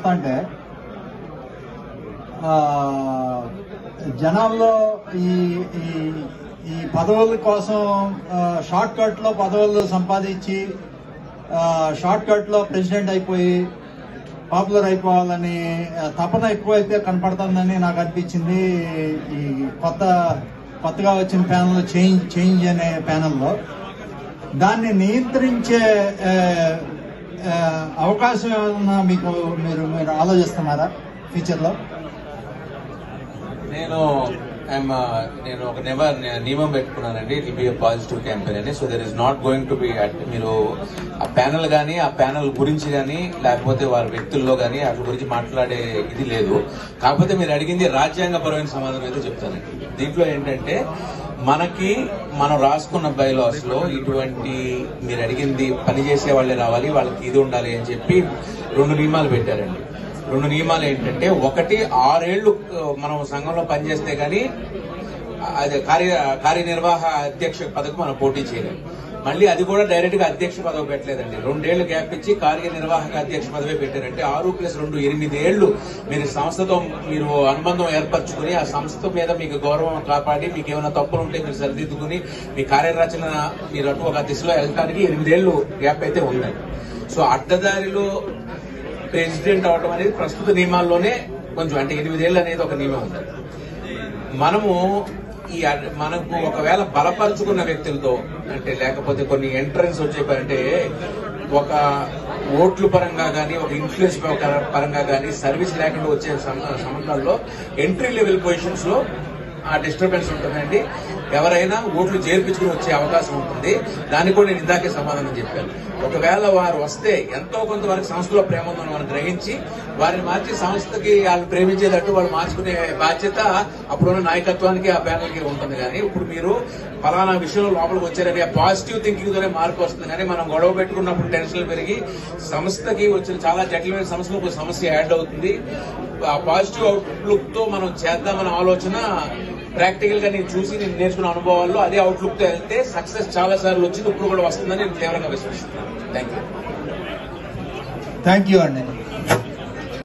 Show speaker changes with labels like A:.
A: చెప్తా అంటే ఆ, జనాల్లో ఈ ఈ ఈ పదవుల కోసం షార్ట్ కట్ లో పదవులు సంపాదించి షార్ట్ కట్ లో ప్రెసిడెంట్ అయిపోయి పాపులర్ అయిపోవాలని ఆ, తపన ఎక్కువైతే కనపడుతుందని నాకు అనిపించింది ఈ కొత్త కొత్తగా వచ్చిన ప్యానల్ చేంజ్ చేంజ్ అనే ప్యానల్లో దాన్ని నియంత్రించే ఆ, ఆ, అవకాశం ఏమన్నా మీకు మీరు మీరు ఆలోచిస్తున్నారా ఫ్యూచర్లో
B: నేను ఐఎమ్ నేను ఒక నియమ నియమం పెట్టుకున్నానండి ఇట్ బి పాజిటివ్ క్యాంపెయిన్ అని so there is not going to be మీరు ఆ ప్యానల్ కానీ ఆ ప్యానల్ గురించి కానీ లేకపోతే వారి వ్యక్తుల్లో కానీ వాటి గురించి మాట్లాడే ఇది లేదు కాకపోతే మీరు అడిగింది రాజ్యాంగపరమైన సమాధానం అయితే చెప్తానండి దీంట్లో ఏంటంటే మనకి మనం రాసుకున్న బైలాస్ లో ఇటువంటి మీరు అడిగింది పని చేసే వాళ్ళే రావాలి వాళ్ళకి ఇది ఉండాలి అని చెప్పి రెండు నియమాలు పెట్టారండి రెండు నియమాలు ఏంటంటే ఒకటి ఆరేళ్లు ఆ, మనం సంఘంలో పనిచేస్తే గానీ అది కార్య కార్యనిర్వాహ అధ్యక్ష పదవి మనం పోటీ చేయలేం మళ్ళీ అది కూడా డైరెక్ట్ గా అధ్యక్ష పదవి పెట్టలేదండి రెండేళ్లు గ్యాప్ ఇచ్చి కార్యనిర్వాహక అధ్యక్ష పదవి పెట్టారంటే ఆరు ప్లస్ రెండు ఎనిమిది ఏళ్లు మీరు సంస్థతో మీరు అనుబంధం ఏర్పరచుకుని ఆ సంస్థ మీద మీకు గౌరవం కాపాడి మీకు ఏమైనా తప్పులు ఉంటే మీరు సరిదిద్దుకుని మీ కార్యరచన మీరు అటు ఒక దిశలో వెళ్ళడానికి ఎనిమిదేళ్లు గ్యాప్ అయితే ఉందండి సో అడ్డదారిలో ప్రెసిడెంట్ అవడం అనేది ప్రస్తుత నియమాల్లోనే కొంచెం అంటే ఎనిమిదేళ్ళు అనేది ఒక నియమం ఉంది మనము ఈ అడ్- మనకు ఒకవేళ బలపరుచుకున్న వ్యక్తులతో అంటే లేకపోతే కొన్ని ఎంట్రన్స్ వచ్చే ప- అంటే ఒక ఓట్ల పరంగా కానీ ఒక ఇన్ఫ్లుయెన్స్ పరంగా కానీ సర్వీస్ లేకుండా వచ్చే సమ- సంబంధాల్లో ఎంట్రీ లెవెల్ పొజిషన్స్ లో ఆ డిస్టర్బెన్స్ ఉంటుందండి ఎవరైనా ఓట్లు చేర్పించుకుని వచ్చే అవకాశం ఉంటుంది దానికి కూడా నేను ఇందాకే సమాధానం చెప్పాను ఒకవేళ వారు వస్తే ఎంతో కొంతవరకు సంస్థలో ప్రేమ ఉందని మనం గ్రహించి వారిని మార్చి సంస్థకి వాళ్ళు ప్రేమించేటట్టు వాళ్ళు మార్చుకునే బాధ్యత అప్పుడున్న నాయకత్వానికి ఆ ప్యానల్కి ఉంటుంది కానీ ఇప్పుడు మీరు ఫలానా విషయంలో లోపలికి వచ్చారని ఆ పాజిటివ్ థింకింగ్ తోనే మార్పు వస్తుంది కానీ మనం గొడవ పెట్టుకున్నప్పుడు టెన్షన్లు పెరిగి సంస్థకి వచ్చిన చాలా జటిలమైన సమస్యలు ఒక సమస్య యాడ్ అవుతుంది ఆ పాజిటివ్ అవుట్లుక్ తో మనం చేద్దామన్న ఆలోచన ప్రాక్టికల్ గా నేను చూసి నేను నేర్చుకున్న అనుభవాల్లో అదే అవుట్లుక్ తో వెళ్తే సక్సెస్ చాలా సార్లు వచ్చింది ఇప్పుడు కూడా వస్తుందని నేను తీవ్రంగా విశ్వసిస్తున్నాను థ్యాంక్ యూ
A: థ్యాంక్ యూ అండి